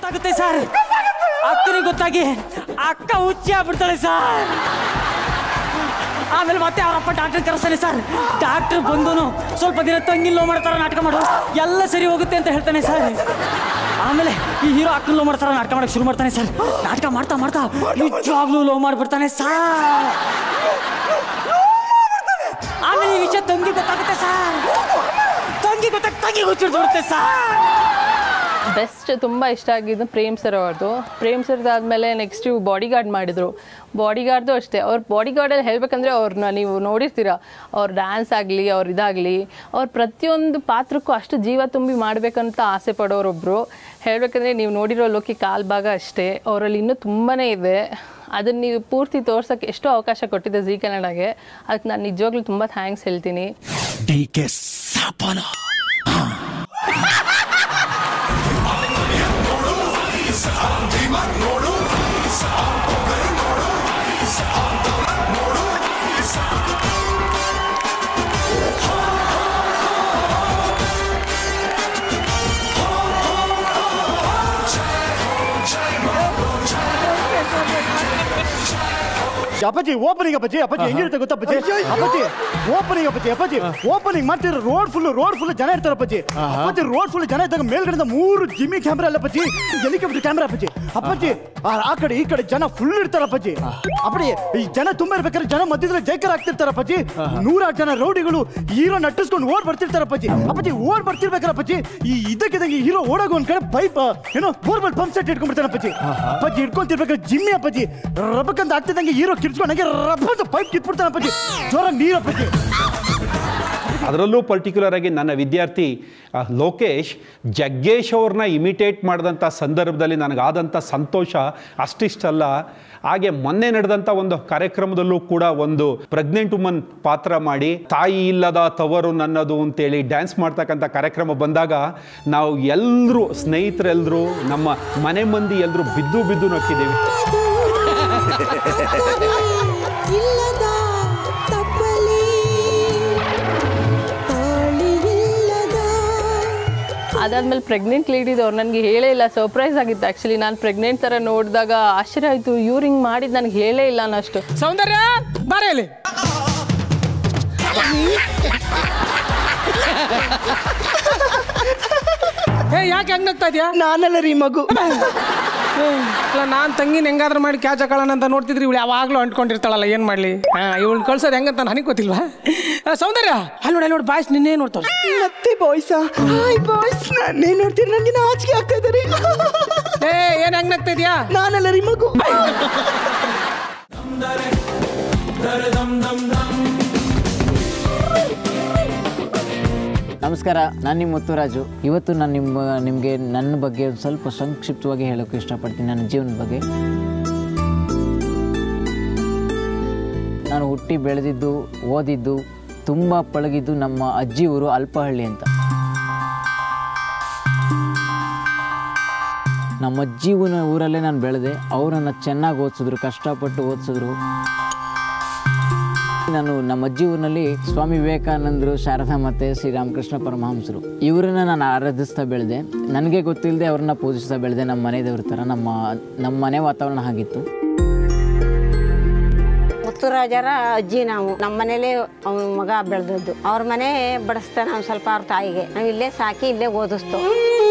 ಗೊತ್ತಾಗುತ್ತೆ ಸರ್ ಅಕ್ಕನಿಗೆ ಗೊತ್ತಾಗಿ ಅಕ್ಕ ಹುಚ್ಚಿ ಆಗ್ಬಿಡ್ತಾಳೆ ಸರ್ ಆಮೇಲೆ ಮತ್ತೆ ಅವರಪ್ಪ ಡಾಕ್ಟರ್ ಕರೆಸ್ತಾನೆ ಸರ್ ಡಾಕ್ಟರ್ ಬಂದನು ಸ್ವಲ್ಪ ದಿನ ತಂಗಿ ಲೋ ಮಾಡ್ತಾರ ನಾಟಕ ಮಾಡು ಎಲ್ಲ ಸರಿ ಹೋಗುತ್ತೆ ಅಂತ ಹೇಳ್ತಾನೆ ಸರ್ ಆಮೇಲೆ ಈ ಹೀರೋ ಅಕ್ಕನ ಲೋ ಮಾಡ್ತಾರ ನಾಟಕ ಮಾಡಕ್ಕೆ ಶುರು ಮಾಡ್ತಾನೆ ಸರ್ ನಾಟಕ ಮಾಡ್ತಾ ಮಾಡ್ತಾ ನಿಜವಾಗ್ಲೂ ಲೋ ಮಾಡ್ಬಿಡ್ತಾನೆ ಸರ್ ಆಮೇಲೆ ಈ ವಿಷಯ ತಂಗಿ ಗೊತ್ತಾಗುತ್ತೆ ಸರ್ ತಂಗಿ ಗೊತ್ತಾಗ ತಂಗಿ ಹುಚ್ಚಿಡ್ಬಿಡುತ್ತೆ ಸರ್ ಬೆಸ್ಟ್ ತುಂಬ ಇಷ್ಟ ಆಗಿದ್ದು ಪ್ರೇಮ್ ಸರ್ ಅವ್ರದ್ದು ಪ್ರೇಮ್ ಸರ್ದಾದ್ಮೇಲೆ ನೆಕ್ಸ್ಟ್ ಬಾಡಿ ಗಾರ್ಡ್ ಮಾಡಿದರು ಬಾಡಿ ಗಾರ್ಡ್ದು ಅಷ್ಟೇ ಅವ್ರ ಬಾಡಿ ಗಾರ್ಡಲ್ಲಿ ಹೇಳ್ಬೇಕಂದ್ರೆ ಅವ್ರನ್ನ ನೀವು ನೋಡಿರ್ತೀರ ಅವ್ರ ಡ್ಯಾನ್ಸ್ ಆಗಲಿ ಅವ್ರ ಇದಾಗಲಿ ಅವ್ರ ಪ್ರತಿಯೊಂದು ಪಾತ್ರಕ್ಕೂ ಅಷ್ಟು ಜೀವ ತುಂಬಿ ಮಾಡಬೇಕಂತ ಆಸೆ ಪಡೋರೊಬ್ಬರು ಹೇಳಬೇಕಂದ್ರೆ ನೀವು ನೋಡಿರೋ ಲೋಕಿ ಕಾಲ್ ಭಾಗ ಅಷ್ಟೇ ಅವರಲ್ಲಿ ಇನ್ನೂ ತುಂಬಾ ಇದೆ ಅದನ್ನು ನೀವು ಪೂರ್ತಿ ತೋರ್ಸೋಕ್ಕೆ ಎಷ್ಟೋ ಅವಕಾಶ ಕೊಟ್ಟಿದೆ ಜಿ ಕನ್ನಡಗೆ ಅದಕ್ಕೆ ನಾನು ನಿಜವಾಗ್ಲೂ ತುಂಬ ಥ್ಯಾಂಕ್ಸ್ ಹೇಳ್ತೀನಿ ಡಿ ಕೆ ಸಾಪನ ಅಪ್ಪಾಜಿ ಓಪನಿಂಗ್ ಅಪ್ಪಾಜಿ ಅಪ್ಪಾಜಿ ಹೆಂಗಿರುತ್ತೆ ಗೊತ್ತಾ ಅಪ್ಪಾಜಿ ಅಪ್ಪಾಜಿ ಓಪನಿಂಗ್ ಅಪ್ಪಾಜಿ ಅಪ್ಪಾಜಿ ಓಪನಿಂಗ್ ಮಾಡ್ತಿರೋ ರೋಡ್ ಫುಲ್ ರೋಡ್ ಫುಲ್ ಜನ ಇರ್ತಾರೆ ಅಪ್ಪಾಜಿ ಅಪ್ಪಾಜಿ ರೋಡ್ ಫುಲ್ ಜನ ಇದ್ದಾಗ ಮೇಲ್ಗಡೆಯಿಂದ ಮೂರು ಜಿಮ್ಮಿ ಕ್ಯಾಮ್ರಾ ಅಲ್ಲ ಅಪ್ಪಾಜಿ ಹೆಲಿಕಾಪ್ಟರ್ ಕ್ಯಾಮ್ರಾ ಅಪ್ಪಾಜಿ ಅಪ್ಪಾಜಿ ಆ ಆ ಕಡೆ ಈ ಕಡೆ ಜನ ಫುಲ್ ಇರ್ತಾರ ಅಪ್ಪಾಜಿ ಅಪ್ಪಡಿ ಈ ಜನ ತುಂಬಾ ಇರ್ಬೇಕಾದ್ರೆ ಜನ ಮಧ್ಯದಲ್ಲಿ ಜೈಕರ್ ಆಗ್ತಿರ್ತಾರ ಅಪ್ಪಾಜಿ ನೂರಾರು ಜನ ರೌಡಿಗಳು ಹೀರೋ ನಟ್ಟಿಸ್ಕೊಂಡು ಓಡ್ ಬರ್ತಿರ್ತಾರ ಅಪ್ಪಾಜಿ ಅಪ್ಪಾಜಿ ಓಡ್ ಬರ್ತಿರ್ಬೇಕಾರೆ ಅಪ್ಪಾಜಿ ಈ ಇದಕ್ಕಿದಂಗೆ ಹೀರೋ ಓಡೋಗ ಒಂದ್ ಕಡೆ ಪೈಪ್ ಏನೋ ಬೋರ್ಬಲ್ ಪಂಪ್ ಸೆಟ್ ಇಟ್ಕೊಂಡ್ಬಿಡ್ತಾನೆ ಅಪ್ಪಾಜಿ ಅಪ್ಪಾಜಿ ಇಟ್ಕೊಂತಿರ್ಬೇಕಾದ್ರೆ ಜಿಮ್ಮಿ ಅಪ್ಪಾಜಿ ರಬಕ್ಕಂತ ಆಗ್ತಿದ್ದಂಗೆ ಹೀರೋ ಕಿರ್ಚ್ಕೊಂಡಂಗೆ ರಬ್ಬಂತ ಪೈಪ್ ಕಿತ್ಬಿಡ್ತಾನೆ ಅಪ್ಪಾಜಿ ಜೋರಾಗಿ ನೀರು ಅಪ್ಪಾಜಿ ಅದರಲ್ಲೂ ಪರ್ಟಿಕ್ಯುಲರ್ ಆಗಿ ನನ್ನ ವಿದ್ಯಾರ್ಥಿ ಆ, ಲೋಕೇಶ್ ಜಗ್ಗೇಶ್ ಅವ್ರನ್ನ ಇಮಿಟೇಟ್ ಮಾಡಿದಂಥ ಸಂದರ್ಭದಲ್ಲಿ ನನಗಾದಂಥ ಸಂತೋಷ ಅಷ್ಟಿಷ್ಟಲ್ಲ ಹಾಗೆ ಮೊನ್ನೆ ನಡೆದಂಥ ಒಂದು ಕಾರ್ಯಕ್ರಮದಲ್ಲೂ ಕೂಡ ಒಂದು ಪ್ರೆಗ್ನೆಂಟ್ ವುಮನ್ ಪಾತ್ರ ಮಾಡಿ ತಾಯಿ ಇಲ್ಲದ ತವರು ನನ್ನದು ಅಂತೇಳಿ ಡ್ಯಾನ್ಸ್ ಮಾಡ್ತಕ್ಕಂಥ ಕಾರ್ಯಕ್ರಮ ಬಂದಾಗ ನಾವು ಎಲ್ಲರೂ ಸ್ನೇಹಿತರೆಲ್ಲರೂ ನಮ್ಮ ಮನೆ ಮಂದಿ ಎಲ್ಲರೂ ಬಿದ್ದು ಬಿದ್ದು ನಕ್ಕಿದ್ದೀವಿ ಇಲ್ಲದ ತಪ್ಪಲಿ ತಾಳಿ ಇಲ್ಲದ ಅದಾದ್ಮೇಲೆ ಪ್ರೆಗ್ನೆಂಟ್ ಲೇಡಿದವ್ರು ನನಗೆ ಹೇಳೇ ಇಲ್ಲ ಸರ್ಪ್ರೈಸ್ ಆಗಿತ್ತು ಆ್ಯಕ್ಚುಲಿ ನಾನು ಪ್ರೆಗ್ನೆಂಟ್ ಥರ ನೋಡಿದಾಗ ಆಶ್ಚರ್ಯ ಆಯಿತು ಇವ್ರು ಹಿಂಗೆ ಮಾಡಿದ್ದು ನನಗೆ ಹೇಳೇ ಇಲ್ಲ ಅನ್ನೋಷ್ಟು ಸೌಂದರ್ಯ ಬಾರೆ ಇಲ್ಲಿ ಏ ಯಾಕೆ ಹೆಂಗ್ ನಗ್ತಾ ಇದೆಯಾ ನಾನಲ್ಲ ರೀ ಮಗು ಅಲ್ಲ ನಾನು ತಂಗಿನ ಹೆಂಗಾದ್ರೂ ಮಾಡಿ ಕ್ಯಾಚ್ ಹಾಕೊಳ್ಳೋಣ ಅಂತ ನೋಡ್ತಿದ್ರಿ ಇವಳು ಯಾವಾಗಲೂ ಅಂಟ್ಕೊಂಡಿರ್ತಾಳಲ್ಲ ಏನು ಮಾಡಲಿ ಹಾಂ ಇವಳು ಕಳ್ಸೋದು ಹೆಂಗಂತ ನನಗೆ ಗೊತ್ತಿಲ್ವಾ ಆ, ಸೌಂದರ್ಯ ಅಲ್ಲಿ ನೋಡಿ ಅಲ್ಲಿ ನೋಡಿ ಬಾಯ್ಸ್ ನಿನ್ನೆ ನೋಡ್ತಾಳೆ ಮತ್ತೆ ಬಾಯ್ಸ ಹಾಯ್ ಬಾಯ್ಸ್ ನಾನೇ ನೋಡ್ತೀನಿ ನನಗೆ ನಾಚಿಕೆ ಆಗ್ತಾ ಇದ್ದಾರೆ ಏ ಏನು ಹೆಂಗ್ ನಗ್ತಾ ಇದೆಯಾ ನಾನಲ್ಲ ರೀ ಮಗು ನಮಸ್ಕಾರ ನಾನು ನಿಮ್ಮ ಮುತ್ತುರಾಜು ಇವತ್ತು ನಾನು ನಿಮ್ಮ ನಿಮಗೆ ನನ್ನ ಬಗ್ಗೆ ಒಂದು ಸ್ವಲ್ಪ ಸಂಕ್ಷಿಪ್ತವಾಗಿ ಹೇಳೋಕ್ಕೆ ಇಷ್ಟಪಡ್ತೀನಿ ನನ್ನ ಜೀವನದ ಬಗ್ಗೆ ನಾನು ಹುಟ್ಟಿ ಬೆಳೆದಿದ್ದು ಓದಿದ್ದು ತುಂಬ ಪಳಗಿದ್ದು ನಮ್ಮ ಅಜ್ಜಿ ಊರು ಅಲ್ಪಹಳ್ಳಿ ಅಂತ ನಮ್ಮ ಅಜ್ಜಿ ಊನ ಊರಲ್ಲೇ ನಾನು ಬೆಳೆದೆ ಅವರನ್ನು ಚೆನ್ನಾಗಿ ಓದಿಸಿದ್ರು ಕಷ್ಟಪಟ್ಟು ಓದಿಸಿದ್ರು ನಾನು ನಮ್ಮ ಅಜ್ಜಿ ಊರಿನಲ್ಲಿ ಸ್ವಾಮಿ ವಿವೇಕಾನಂದರು ಶಾರದಾ ಮತ್ತು ಶ್ರೀರಾಮಕೃಷ್ಣ ಪರಮಹಂಸರು ಇವರನ್ನ ನಾನು ಆರಾಧಿಸ್ತಾ ಬೆಳೆದೆ ನನಗೆ ಗೊತ್ತಿಲ್ಲದೆ ಅವ್ರನ್ನ ಪೂಜಿಸ್ತಾ ಬೆಳೆದೆ ನಮ್ಮ ಮನೆ ದೇವ್ರ ಥರ ನಮ್ಮ ನಮ್ಮ ಮನೆ ವಾತಾವರಣ ಆಗಿತ್ತು ಮುತ್ತುರಾಜರ ಅಜ್ಜಿ ನಾವು ನಮ್ಮ ಮನೇಲೆ ಅವ್ನ ಮಗ ಬೆಳೆದದ್ದು ಅವ್ರ ಮನೆ ಬಡಿಸ್ತಾನೆ ನಾವು ಸ್ವಲ್ಪ ಅವ್ರ ತಾಯಿಗೆ ನಾವು ಇಲ್ಲೇ ಸಾಕಿ ಇಲ್ಲೇ ಓದಿಸ್ತು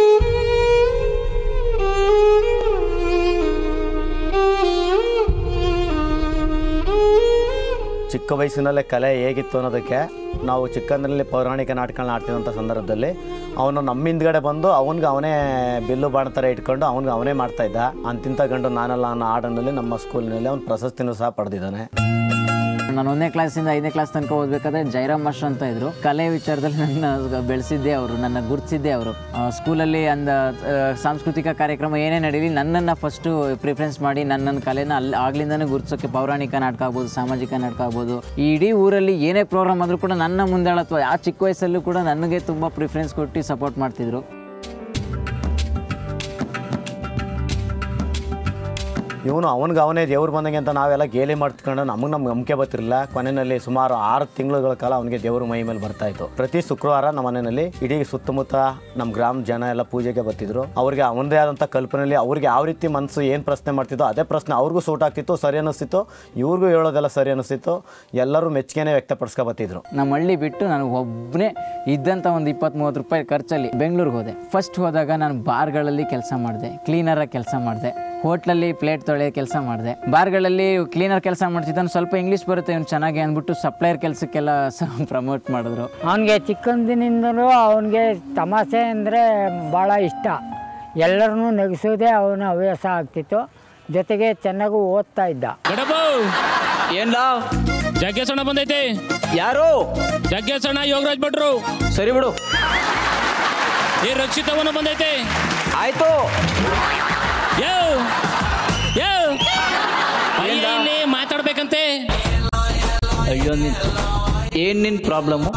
ಚಿಕ್ಕ ವಯಸ್ಸಿನಲ್ಲೇ ಕಲೆ ಹೇಗಿತ್ತು ಅನ್ನೋದಕ್ಕೆ ನಾವು ಚಿಕ್ಕಂದಿನಲ್ಲಿ ಪೌರಾಣಿಕ ನಾಟಕಗಳನ್ನ ಆಡ್ತಿದ್ದಂಥ ಸಂದರ್ಭದಲ್ಲಿ ಅವನು ನಮ್ಮ ಹಿಂದ್ಗಡೆ ಬಂದು ಅವನಿಗೆ ಅವನೇ ಬಿಲ್ಲು ಬಾಣ ಥರ ಇಟ್ಕೊಂಡು ಅವನಿಗೆ ಅವನೇ ಮಾಡ್ತಾ ಇದ್ದ ಅಂತಿಂತ ಗಂಡು ನಾನಲ್ಲ ಅನ್ನೋ ಹಾಡನಲ್ಲಿ ನಮ್ಮ ಸ್ಕೂಲಿನಲ್ಲಿ ಅವ್ನು ಪ್ರಶಸ್ತಿನೂ ಸಹ ಪಡೆದಿದ್ದಾನೆ ನಾನು ಒಂದನೇ ಕ್ಲಾಸಿಂದ ಐದನೇ ಕ್ಲಾಸ್ ತನಕ ಓದಬೇಕಾದ್ರೆ ಜೈರಾಮ್ ಮಾಸ್ಟರ್ ಅಂತ ಇದ್ರು ಕಲೆ ವಿಚಾರದಲ್ಲಿ ನನ್ನ ಬೆಳೆಸಿದ್ದೆ ಅವರು ನನ್ನ ಗುರುತಿಸಿದ್ದೆ ಅವರು ಸ್ಕೂಲಲ್ಲಿ ಅಂದ ಆ, ಸಾಂಸ್ಕೃತಿಕ ಕಾರ್ಯಕ್ರಮ ಏನೇ ನಡೀಲಿ ನನ್ನನ್ನು ಫಸ್ಟು ಪ್ರಿಫರೆನ್ಸ್ ಮಾಡಿ ನನ್ನನ್ನು ಕಲೆನ ಅಲ್ಲಿ ಆಗ್ಲಿಂದನೇ ಗುರುತಿಸೋಕ್ಕೆ ಪೌರಾಣಿಕ ನಾಟಕ ಆಗ್ಬೋದು ಸಾಮಾಜಿಕ ನಾಟಕ ಆಗ್ಬೋದು ಈ ಇಡೀ ಊರಲ್ಲಿ ಏನೇ ಪ್ರೋಗ್ರಾಮ್ ಆದರೂ ಕೂಡ ನನ್ನ ಮುಂದಾಳತ್ವ ಆ ಚಿಕ್ಕ ವಯಸ್ಸಲ್ಲೂ ಕೂಡ ನನಗೆ ತುಂಬ ಪ್ರಿಫರೆನ್ಸ್ ಕೊಟ್ಟು ಸಪೋರ್ಟ್ ಮಾಡ್ತಿದ್ರು ಇವನು ಅವನಿಗೆ ಅವನೇ ದೇವ್ರು ಬಂದಂಗೆ ಅಂತ ನಾವೆಲ್ಲ ಗೇಲಿ ಮಾಡ್ಕೊಂಡು ನಮಗೆ ನಮ್ಗೆ ನಂಬಿಕೆ ಬರ್ತಿರಲಿಲ್ಲ ಕೊನೆಯಲ್ಲಿ ಸುಮಾರು ಆರು ತಿಂಗಳುಗಳ ಕಾಲ ಅವನಿಗೆ ದೇವರು ಮೈ ಮೇಲೆ ಬರ್ತಾ ಇತ್ತು ಪ್ರತಿ ಶುಕ್ರವಾರ ನಮ್ಮ ಮನೆಯಲ್ಲಿ ಇಡೀ ಸುತ್ತಮುತ್ತ ನಮ್ಮ ಗ್ರಾಮ ಜನ ಎಲ್ಲ ಪೂಜೆಗೆ ಬರ್ತಿದ್ರು ಅವ್ರಿಗೆ ಅವನದೇ ಆದಂಥ ಕಲ್ಪನೆಯಲ್ಲಿ ಅವ್ರಿಗೆ ಯಾವ ರೀತಿ ಮನಸ್ಸು ಏನು ಪ್ರಶ್ನೆ ಮಾಡ್ತಿದ್ದೋ ಅದೇ ಪ್ರಶ್ನೆ ಅವ್ರಿಗೂ ಸೂಟ್ ಆಗ್ತಿತ್ತು ಸರಿ ಅನ್ನಿಸ್ತಿತ್ತು ಇವ್ರಿಗೂ ಹೇಳೋದೆಲ್ಲ ಸರಿ ಅನ್ನಿಸ್ತಿತ್ತು ಎಲ್ಲರೂ ಮೆಚ್ಚುಗೆನೇ ವ್ಯಕ್ತಪಡಿಸ್ಕೊ ಬರ್ತಿದ್ರು ನಮ್ಮ ಹಳ್ಳಿ ಬಿಟ್ಟು ನಾನು ಒಬ್ಬನೇ ಇದ್ದಂಥ ಒಂದು ಇಪ್ಪತ್ತ್ ಮೂವತ್ತು ರೂಪಾಯಿ ಖರ್ಚಲ್ಲಿ ಬೆಂಗಳೂರಿಗೆ ಹೋದೆ ಫಸ್ಟ್ ಹೋದಾಗ ನಾನು ಬಾರ್ಗಳಲ್ಲಿ ಕೆಲಸ ಮಾಡಿದೆ ಕ್ಲೀನರಾಗಿ ಕೆಲಸ ಮಾಡಿದೆ ಹೋಟ್ಲಲ್ಲಿ ಪ್ಲೇಟ್ ತೊಳೆಯೋ ಕೆಲಸ ಮಾಡಿದೆ ಬಾರ್ಗಳಲ್ಲಿ ಕ್ಲೀನರ್ ಕೆಲಸ ಮಾಡ್ತಿದ್ದಾನೆ ಸ್ವಲ್ಪ ಇಂಗ್ಲೀಷ್ ಬರುತ್ತೆ ಇವ್ನು ಚೆನ್ನಾಗಿ ಅಂದ್ಬಿಟ್ಟು ಸಪ್ಲೈಯರ್ ಕೆಲಸಕ್ಕೆಲ್ಲ ಪ್ರಮೋಟ್ ಮಾಡಿದ್ರು ಅವನಿಗೆ ಚಿಕ್ಕಂದಿನಿಂದಲೂ ಅವನಿಗೆ ತಮಾಷೆ ಅಂದರೆ ಭಾಳ ಇಷ್ಟ ಎಲ್ಲರನ್ನೂ ನಗಿಸೋದೇ ಅವನ ಹವ್ಯಾಸ ಆಗ್ತಿತ್ತು ಜೊತೆಗೆ ಚೆನ್ನಾಗೂ ಓದ್ತಾ ಇದ್ದ ಏನ್ಲ ಜಗ್ಗೇಶಣ್ಣ ಬಂದೈತೆ ಯಾರು ಜಗ್ಗೇಶಣ್ಣ ಯೋಗರಾಜ್ ಭಟ್ರು ಸರಿ ಬಿಡು ಏ ರಕ್ಷಿತವನು ಬಂದೈತೆ ಆಯ್ತು ಯೋ ಯೋ ಅಯ್ಯ, ಇಲ್ಲಿ ಮಾತಾಡ್ಬೇಕಂತೆ ಅಯ್ಯೋ ನಿನ್ ಏನ್ ನಿನ್ ಪ್ರಾಬ್ಲಮ್ಮು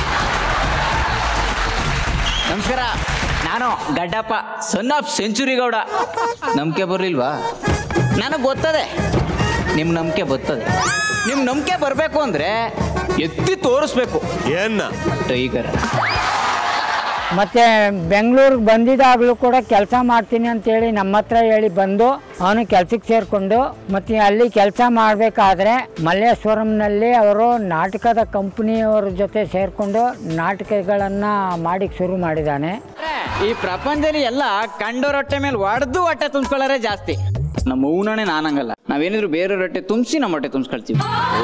ನಮಸ್ಕಾರ ನಾನು Gaddappa son of century Gowda ನಂಬಿಕೆ ಬರಲಿಲ್ವಾ ನನಗೆ ಗೊತ್ತದೆ ನಿಮ್ಮ ನಂಬಿಕೆ ಬರ್ತದೆ ನಿಮ್ಮ ನಂಬಿಕೆ ಬರಬೇಕು ಅಂದರೆ ಎತ್ತಿ ತೋರಿಸ್ಬೇಕು ಏನ ಟೈಗರ್ ಮತ್ತು ಬೆಂಗಳೂರಿಗೆ ಬಂದಿದ್ದಾಗಲೂ ಕೂಡ ಕೆಲಸ ಮಾಡ್ತೀನಿ ಅಂತೇಳಿ ನಮ್ಮ ಹತ್ರ ಹೇಳಿ ಬಂದು ಅವನು ಕೆಲಸಕ್ಕೆ ಸೇರಿಕೊಂಡು ಮತ್ತು ಅಲ್ಲಿ ಕೆಲಸ ಮಾಡಬೇಕಾದ್ರೆ ಮಲ್ಲೇಶ್ವರಂನಲ್ಲಿ ಅವರು ನಾಟಕದ ಕಂಪ್ನಿಯವರ ಜೊತೆ ಸೇರಿಕೊಂಡು ನಾಟಕಗಳನ್ನು ಮಾಡಿಕ್ಕೆ ಶುರು ಮಾಡಿದ್ದಾನೆ ಈ ಪ್ರಪಂಚದಲ್ಲಿ ಎಲ್ಲ ಕಂಡೋರ್ ಹೊಟ್ಟೆ ಮೇಲೆ ಹೊಡೆದು ಹೊಟ್ಟೆ ತುಂಬಿಸ್ಕೊಳ್ಳೋರೆ ಜಾಸ್ತಿ ನಮ್ಮ ಊನಣೆ ನಾನಂಗಲ್ಲ ನಾವೇನಿದ್ರು ಬೇರೆ ಹೊಟ್ಟೆ ತುಂಬಿಸಿ ನಮ್ಮ ಹೊಟ್ಟೆ ತುಂಬಿಸ್ಕೊಳ್ತೀವಿ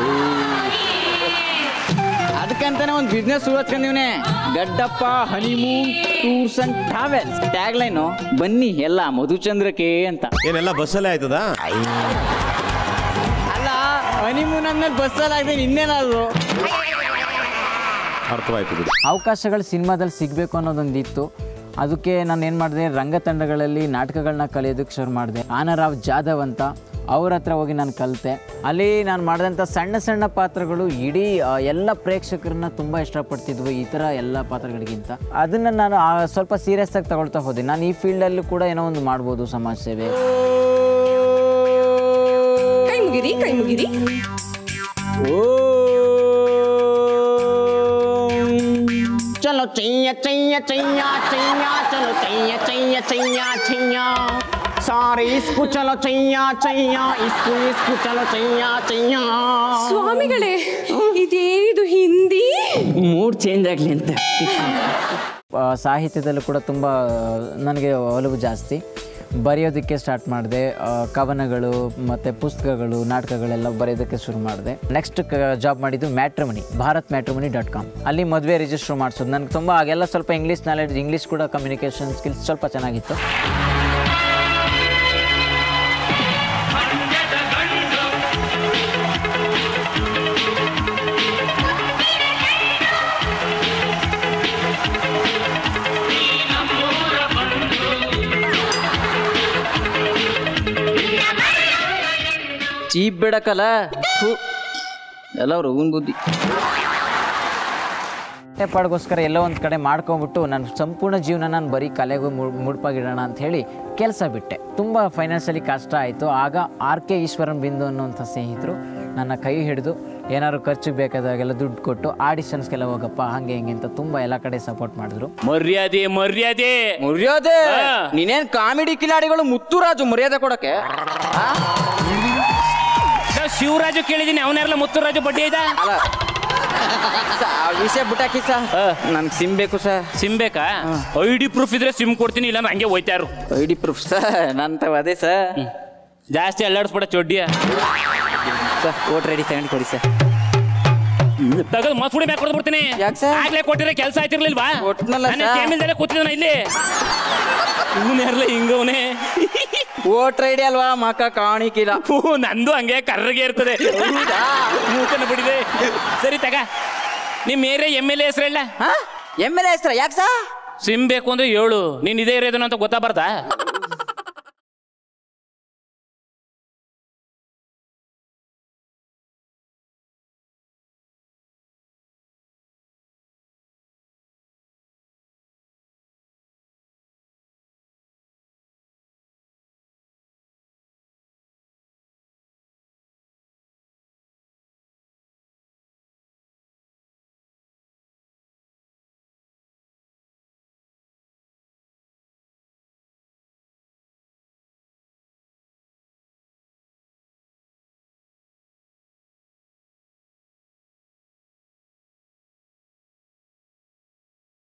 ಅದಕ್ಕಂತಾನೆ ಒಂದು ಬಿಸ್ನೆಸ್ ಶುರು ಹಚ್ಕೊಂಡಿವ್ನೆ Gaddappa honeymoon tours and travels tag line ಬನ್ನಿ ಎಲ್ಲ ಮಧುಚಂದ್ರಕ್ಕೆ ಅಂತ ಏನೆಲ್ಲ ಬಸ್ಸಲ್ಲೇ ಆಯ್ತದಾ ಅಲ್ಲ ಹನಿಮೂನ್ ಅಂದ್ಮೇಲೆ ಬಸ್ಸಲ್ಲಿ ಆಗ್ತೀನಿ ಇನ್ನೇನಾದ್ರು ಅರ್ಥವಾಯ್ತು ಬಿಡಿ ಅವಕಾಶಗಳು ಸಿನಿಮಾದಲ್ಲಿ ಸಿಗಬೇಕು ಅನ್ನೋದೊಂದು ಇತ್ತು ಅದಕ್ಕೆ ನಾನು ಏನು ಮಾಡಿದೆ ರಂಗತಂಡಗಳಲ್ಲಿ ನಾಟಕಗಳನ್ನ ಕಲಿಯೋದಕ್ಕೆ ಶುರು ಮಾಡಿದೆ ಆನರಾವ್ ಜಾಧವ್ ಅಂತ ಅವ್ರ ಹತ್ರ ಹೋಗಿ ನಾನು ಕಲಿತೆ ಅಲ್ಲಿ ನಾನು ಮಾಡಿದಂಥ ಸಣ್ಣ ಸಣ್ಣ ಪಾತ್ರಗಳು ಇಡೀ ಆ, ಎಲ್ಲ ಪ್ರೇಕ್ಷಕರನ್ನ ತುಂಬ ಇಷ್ಟಪಡ್ತಿದ್ವು ಈ ಥರ ಎಲ್ಲ ಪಾತ್ರಗಳಿಗಿಂತ ಅದನ್ನು ನಾನು ಆ, ಸ್ವಲ್ಪ ಸೀರಿಯಸ್ ಆಗಿ ತಗೊಳ್ತಾ ಹೋದೆ ನಾನು ಈ ಫೀಲ್ಡಲ್ಲೂ ಕೂಡ ಏನೋ ಒಂದು ಮಾಡ್ಬೋದು ಸಮಾಜ ಸೇವೆ ಕೈ ಮುಗಿರಿ ಕೈ ಮುಗಿರಿ ಚಲೋ ಚೈಯ ಚೈಯ ಚೈಯ ಚೈಯ ಚಲೋ ಚೈಯ ಚೈಯ ಚೈಯ ಚೈಯ ಸಾರಿ ಇಸ್ಕು ಚಲೋ ಚೈಯ ಚೈಯ ಇಸ್ಕು ಇಸ್ಕು ಚಲೋ ಚೈಯ ಚೈಯ ಸ್ವಾಮಿಗಳೇ ಇದೇನಿದು ಹಿಂದಿ ಮೂಡ್ ಚೇಂಜ್ ಆಗಲಿ ಅಂತ ಆ, ಸಾಹಿತ್ಯದಲ್ಲೂ ಕೂಡ ತುಂಬ ನನಗೆ ಒಲವು ಜಾಸ್ತಿ ಬರೆಯೋದಕ್ಕೆ ಸ್ಟಾರ್ಟ್ ಮಾಡಿದೆ ಕವನಗಳು ಮತ್ತು ಪುಸ್ತಕಗಳು ನಾಟಕಗಳೆಲ್ಲ ಬರೆಯೋದಕ್ಕೆ ಶುರು ಮಾಡಿದೆ ನೆಕ್ಸ್ಟ್ ಜಾಬ್ ಮಾಡಿದ್ದು matrimony Bharat matrimony dot com ಅಲ್ಲಿ ಮದುವೆ ರಿಜಿಸ್ಟರ್ ಮಾಡಿಸೋದು ನನಗೆ ತುಂಬ ಆಗೆಲ್ಲ ಸ್ವಲ್ಪ ಇಂಗ್ಲೀಷ್ ನಾಲೆಡ್ಜ್ ಇಂಗ್ಲೀಷ್ ಕೂಡ ಕಮ್ಯುನಿಕೇಷನ್ ಸ್ಕಿಲ್ಸ್ ಸ್ವಲ್ಪ ಚೆನ್ನಾಗಿತ್ತು ಚೀಪ್ ಬೇಡಕ್ಕಲ್ಲ ಥು. ಎಲ್ಲ ಅವ್ರ ಹೂನ್ ಬುದ್ಧಿ ಪಾಡ್ಗೋಸ್ಕರ ಎಲ್ಲೋ ಒಂದು ಕಡೆ ಮಾಡ್ಕೊಂಬಿಟ್ಟು ನನ್ನ ಸಂಪೂರ್ಣ ಜೀವನ ನಾನು ಬರೀ ಕಲೆಗೂ ಮುಡ್ ಮುಡುಪಾಗಿಡೋಣ ಅಂತ ಹೇಳಿ ಕೆಲಸ ಬಿಟ್ಟೆ ತುಂಬ ಫೈನಾನ್ಷಿಯಲಿ ಕಷ್ಟ ಆಯಿತು ಆಗ ಆರ್ ಕೆ ಈಶ್ವರನ್ ಬಿಂದು ಅನ್ನುವಂಥ ಸ್ನೇಹಿತರು ನನ್ನ ಕೈ ಹಿಡಿದು ಏನಾದ್ರು ಖರ್ಚಿಗೆ ಬೇಕಾದಾಗೆಲ್ಲ ದುಡ್ಡು ಕೊಟ್ಟು ಆಡಿಷನ್ಸ್ಗೆಲ್ಲ ಹೋಗಪ್ಪ ಹಾಗೆ ಹಿಂಗೆ ಅಂತ ತುಂಬ ಎಲ್ಲ ಕಡೆ ಸಪೋರ್ಟ್ ಮಾಡಿದ್ರು ಮರ್ಯಾದೆ ಮರ್ಯಾದೆ ಮರ್ಯಾದೆ ನೀನೇನ್ ಕಾಮಿಡಿ ಕಿಲಾಡಿಗಳು ಮುತ್ತುರಾಜು ಮರ್ಯಾದೆ ಕೊಡಕ್ಕೆ ನಾವ್ ಶಿವರಾಜು ಕೇಳಿದೀನಿ ಅವನೆಲ್ಲ ಮುತ್ತುರಾಜು ಬಡ್ಡಿ ಐದ ವಿಷಯ ಬಿಟ್ಟಾಕಿ ಸಾ ನನ್ಗೆ ಸಿಮ್ ಬೇಕು ಸರ್ ಸಿಮ್ ಬೇಕಾ ಐ ಡಿ ಪ್ರೂಫ್ ಇದ್ರೆ ಸಿಮ್ ಕೊಡ್ತೀನಿ ಇಲ್ಲ ಹಂಗೆ ಹೋಯ್ತಾರು ಐ ಡಿ ಪ್ರೂಫ್ ಸರ್ ನನ್ನ ಅದೇ ಸರ್ ಜಾಸ್ತಿ ಅಲ್ಲಾಡಿಸ್ಬಿಡ ಚೊಡ್ಡಿಯ ಸರ್ ಓಟ್ ರೆಡಿ ತಗೊಂಡು ಕೊಡಿ ಸರ್ ತಗದ್ ಮಸ್ಬಿಡಿ ಮ್ಯಾಕ್ ಕೊಡ್ದು ಬಿಡ್ತೀನಿ ಆಗ್ಲೇ ಕೊಟ್ಟಿದ್ರೆ ಕೆಲಸ ಆಯ್ತಿರ್ಲಿಲ್ವಾ ಕೊಟ್ನಲ್ಲ ನಾನು ಸರ್. ಟೈಮಿಲ್ದಲ್ಲೇ ಕೂತಿದ್ದಾನ ಇಲ್ಲಿ ಇವನೇರ್ಲ ಹಿಂಗವನೇ ಓಟ್ ರೆಡಿ ಅಲ್ವಾ ಮಕ್ಕ ಕಾಣಿಕಿಲ್ಲ ಹೂ ನಂದು ಹಂಗೆ ಕರ್ರಗೆ ಇರ್ತದೆ ಮೂಕನ ಬಿಡಿದೆ ಸರಿ ತಗ ನಿಮ್ ಏರಿಯಾ ಎಮ್ ಎಲ್ ಎ ಹೆಸರು ಹೇಳ ಎಮ್ ಎಲ್ ಎ ಹೆಸರು ಯಾಕೆ ಸಾ ಸಿಮ್ ಬೇಕು ಅಂದ್ರೆ ಹೇಳು ನೀನ್ ಇದೇ ಏರಿಯಾದನು ಅಂತ ಗೊತ್ತಾಗ್ಬಾರ್ದಾ